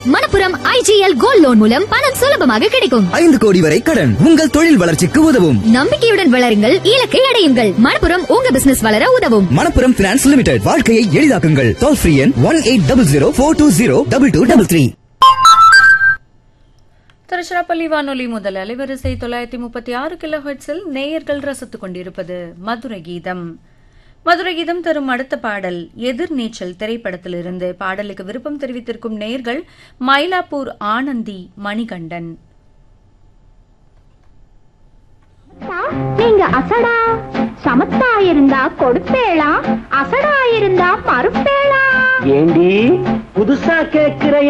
Manappuram IGL gold loan மூலம் பணம் சுலபமாக கிடைக்கும் ஐந்து கோடி வரை கடன் உங்கள் தொழில் வளர்ச்சிக்கு உதவும் நம்பிக்கையுடன் வளருங்கள் இலக்கை அடையுங்கள் மணப்புரம் உங்க பிசினஸ் வளர உதவும் மணப்புரம் பினான்ஸ் லிமிடெட் வாழ்க்கையை எளிதாக்குங்கள் டோல் ஃப்ரீ எண் one eight double zero four two zero double two double three Tiruchirappalli வானொலி முதல் அலைவரிசை தொள்ளாயிரத்தி முப்பத்தி ஆறு கிலோ ஹெட்ஸில் நேயர்கள் ரசித்துக் கொண்டிருப்பது மதுரை கீதம் மதுரை கீதம் தரும் அடுத்த பாடல் எதிர்நீச்சல் திரைப்படத்திலிருந்து பாடலுக்கு விருப்பம் தெரிவித்திருக்கும் நேயர்கள் மயிலாப்பூர் ஆனந்தி மணிகண்டன் நீங்க அசடா சமத்தா இருந்தா கொடுப்பேளா அசடா இருந்தா மறுப்பேளா ஏண்டி புதுசா கேக்குற